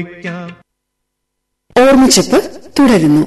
ഓർമ്മച്ചപ്പ് തുടരുന്നു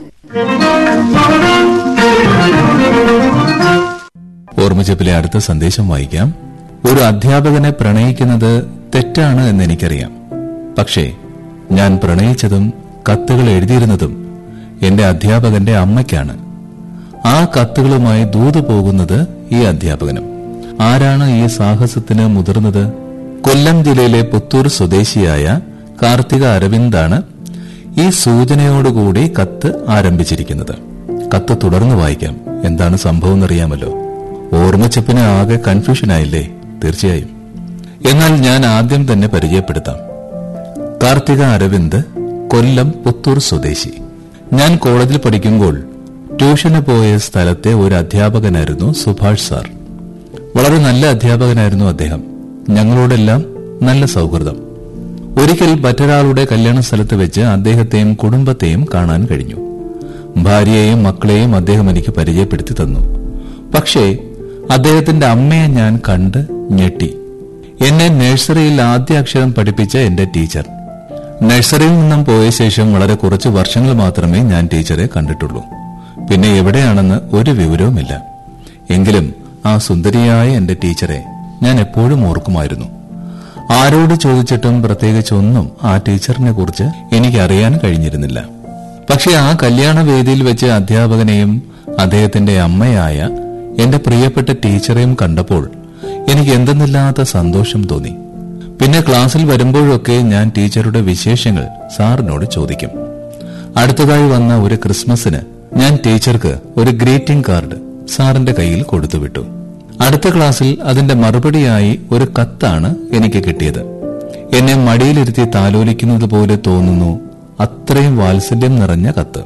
ഓർമ്മച്ചപ്പിലെ അടുത്ത സന്ദേശം വായിക്കാം ഒരു അധ്യാപകനെ പ്രണയിക്കുന്നത് തെറ്റാണ് എന്ന് എനിക്കറിയാം പക്ഷേ ഞാൻ പ്രണയിച്ചതും കത്തുകൾ എഴുതിയിരുന്നതും എന്റെ അധ്യാപകന്റെ അമ്മയ്ക്കാണ് ആ കത്തുകളുമായി ദൂത് പോകുന്നത് ഈ അധ്യാപകനും ആരാണ് ഈ സാഹസത്തിന് മുതിർന്നത് കൊല്ലം ജില്ലയിലെ പുത്തൂർ സ്വദേശിയായ കാർത്തിക അരവിന്ദാണ് ഈ സൂചനയോടുകൂടി കത്ത് ആരംഭിച്ചിരിക്കുന്നത് കത്ത് തുടർന്ന് വായിക്കാം എന്താണ് സംഭവം എന്നറിയാമല്ലോ ഓർമ്മച്ചപ്പിന് ആകെ കൺഫ്യൂഷനായില്ലേ തീർച്ചയായും എന്നാൽ ഞാൻ ആദ്യം തന്നെ പരിചയപ്പെടുത്താം കാർത്തിക അരവിന്ദ് കൊല്ലം പുത്തൂർ സ്വദേശി ഞാൻ കോളേജിൽ പഠിക്കുമ്പോൾ ട്യൂഷന് പോയ സ്ഥലത്തെ ഒരു അധ്യാപകനായിരുന്നു സുഭാഷ് സാർ വളരെ നല്ല അധ്യാപകനായിരുന്നു അദ്ദേഹം ഞങ്ങളോടെല്ലാം നല്ല സൗഹൃദം ഒരിക്കൽ മറ്റൊരാളുടെ കല്യാണ സ്ഥലത്ത് വെച്ച് അദ്ദേഹത്തെയും കുടുംബത്തെയും കാണാൻ കഴിഞ്ഞു ഭാര്യയെയും മക്കളെയും അദ്ദേഹം എനിക്ക് പരിചയപ്പെടുത്തി തന്നു പക്ഷേ അദ്ദേഹത്തിന്റെ അമ്മയെ ഞാൻ കണ്ട് ഞെട്ടി എന്നെ നഴ്സറിയിൽ ആദ്യ അക്ഷരം പഠിപ്പിച്ച എന്റെ ടീച്ചർ നഴ്സറിയിൽ നിന്നും പോയ ശേഷം വളരെ കുറച്ച് വർഷങ്ങൾ മാത്രമേ ഞാൻ ടീച്ചറെ കണ്ടിട്ടുള്ളൂ പിന്നെ എവിടെയാണെന്ന് ഒരു വിവരവുമില്ല എങ്കിലും ആ സുന്ദരിയായ എന്റെ ടീച്ചറെ ഞാൻ എപ്പോഴും ഓർക്കുമായിരുന്നു ആരോട് ചോദിച്ചിട്ടും പ്രത്യേകിച്ചൊന്നും ആ ടീച്ചറിനെ കുറിച്ച് എനിക്ക് അറിയാൻ കഴിഞ്ഞിരുന്നില്ല പക്ഷെ ആ കല്യാണ വേദിയിൽ വെച്ച് അധ്യാപകനെയും അദ്ദേഹത്തിന്റെ അമ്മയായ എന്റെ പ്രിയപ്പെട്ട ടീച്ചറെയും കണ്ടപ്പോൾ എനിക്ക് എന്തെന്നില്ലാത്ത സന്തോഷം തോന്നി പിന്നെ ക്ലാസ്സിൽ വരുമ്പോഴൊക്കെ ഞാൻ ടീച്ചറുടെ വിശേഷങ്ങൾ സാറിനോട് ചോദിക്കും അടുത്തതായി വന്ന ഒരു ക്രിസ്മസിന് ഞാൻ ടീച്ചർക്ക് ഒരു ഗ്രീറ്റിംഗ് കാർഡ് സാറിന്റെ കയ്യിൽ കൊടുത്തുവിട്ടു അടുത്ത ക്ലാസ്സിൽ അതിന്റെ മറുപടിയായി ഒരു കത്താണ് എനിക്ക് കിട്ടിയത് എന്നെ മടിയിലിരുത്തി താലോലിക്കുന്നത് പോലെ തോന്നുന്നു അത്രയും വാത്സല്യം നിറഞ്ഞ കത്ത്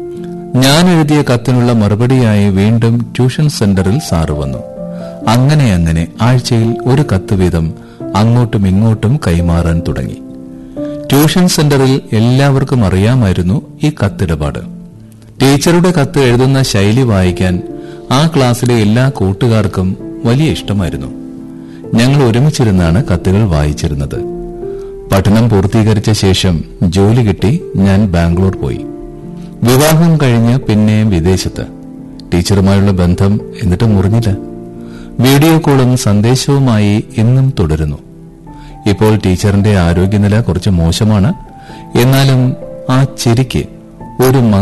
ഞാൻ എഴുതിയ കത്തിനുള്ള മറുപടിയായി വീണ്ടും ട്യൂഷൻ സെന്ററിൽ സാറ് വന്നു അങ്ങനെ അങ്ങനെ ആഴ്ചയിൽ ഒരു കത്ത് വീതം അങ്ങോട്ടും ഇങ്ങോട്ടും കൈമാറാൻ തുടങ്ങി ട്യൂഷൻ സെന്ററിൽ എല്ലാവർക്കും അറിയാമായിരുന്നു ഈ കത്തിടപാട് ടീച്ചറുടെ കത്ത് എഴുതുന്ന ശൈലി വായിക്കാൻ ആ ക്ലാസ്സിലെ എല്ലാ കൂട്ടുകാർക്കും വലിയ ഇഷ്ടമായിരുന്നു ഞങ്ങൾ ഒരുമിച്ചിരുന്നാണ് കത്തുകൾ വായിച്ചിരുന്നത് പഠനം പൂർത്തീകരിച്ച ശേഷം ജോലി കിട്ടി ഞാൻ ബാംഗ്ലൂർ പോയി വിവാഹം കഴിഞ്ഞ് പിന്നെയും വിദേശത്ത് ടീച്ചറുമായുള്ള ബന്ധം എന്നിട്ട് മുറിഞ്ഞില്ല വീഡിയോ കോളും സന്ദേശവുമായി ഇന്നും തുടരുന്നു ഇപ്പോൾ ടീച്ചറിന്റെ ആരോഗ്യനില കുറച്ച് മോശമാണ് എന്നാലും ആ ചിരിക്ക് ഒരു